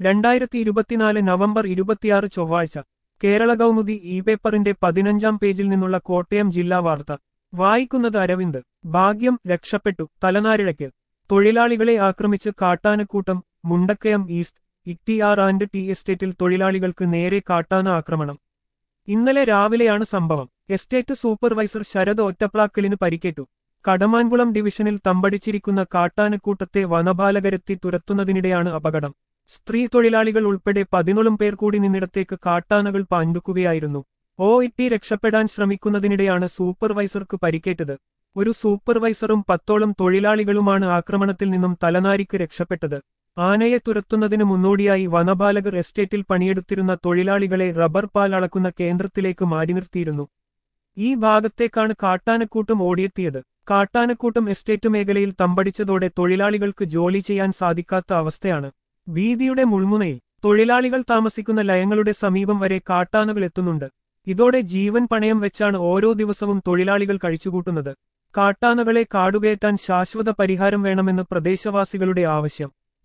രണ്ടായിരത്തി ഇരുപത്തിനാല് നവംബർ ഇരുപത്തിയാറ് ചൊവ്വാഴ്ച കേരള കൗമുദി ഇ പേപ്പറിന്റെ പതിനഞ്ചാം പേജിൽ നിന്നുള്ള കോട്ടയം ജില്ലാ വാർത്ത വായിക്കുന്നത് അരവിന്ദ് ഭാഗ്യം രക്ഷപ്പെട്ടു തലനാരിഴയ്ക്ക് തൊഴിലാളികളെ ആക്രമിച്ച് കാട്ടാനക്കൂട്ടം മുണ്ടക്കയം ഈസ്റ്റ് ഇട്ടിആർ ആൻഡ് ടി എസ്റ്റേറ്റിൽ തൊഴിലാളികൾക്ക് നേരെ കാട്ടാന ആക്രമണം ഇന്നലെ രാവിലെയാണ് സംഭവം എസ്റ്റേറ്റ് സൂപ്പർവൈസർ ശരത് ഒറ്റപ്ലാക്കലിന് പരിക്കേറ്റു കടമാൻകുളം ഡിവിഷനിൽ തമ്പടിച്ചിരിക്കുന്ന കാട്ടാനക്കൂട്ടത്തെ വനപാലകരെത്തി തുരത്തുന്നതിനിടെയാണ് അപകടം സ്ത്രീ തൊഴിലാളികൾ ഉൾപ്പെടെ പതിനോളം പേർ കൂടി നിന്നിടത്തേക്ക് കാട്ടാനകൾ പാഞ്ഞുക്കുകയായിരുന്നു ഒ ഇട്ടി രക്ഷപ്പെടാൻ ശ്രമിക്കുന്നതിനിടെയാണ് സൂപ്പർവൈസർക്ക് പരിക്കേറ്റത് ഒരു സൂപ്പർവൈസറും പത്തോളം തൊഴിലാളികളുമാണ് ആക്രമണത്തിൽ നിന്നും തലനാരിക്ക് രക്ഷപ്പെട്ടത് ആനയെ തുരത്തുന്നതിന് മുന്നോടിയായി വനപാലകർ എസ്റ്റേറ്റിൽ പണിയെടുത്തിരുന്ന തൊഴിലാളികളെ റബ്ബർ പാൽ അളക്കുന്ന കേന്ദ്രത്തിലേക്ക് മാറ്റി നിർത്തിയിരുന്നു ഈ ഭാഗത്തേക്കാണ് കാട്ടാനക്കൂട്ടം ഓടിയെത്തിയത് കാട്ടാനക്കൂട്ടം എസ്റ്റേറ്റ് മേഖലയിൽ തമ്പടിച്ചതോടെ തൊഴിലാളികൾക്ക് ജോലി ചെയ്യാൻ സാധിക്കാത്ത അവസ്ഥയാണ് വീതിയുടെ മുൾമുനയിൽ തൊഴിലാളികൾ താമസിക്കുന്ന ലയങ്ങളുടെ സമീപം വരെ കാട്ടാനകൾ എത്തുന്നുണ്ട് ഇതോടെ ജീവൻ പണയം വെച്ചാണ് ഓരോ ദിവസവും തൊഴിലാളികൾ കഴിച്ചുകൂട്ടുന്നത് കാട്ടാനകളെ കാടുകയറ്റാൻ ശാശ്വത പരിഹാരം വേണമെന്ന് പ്രദേശവാസികളുടെ ആവശ്യം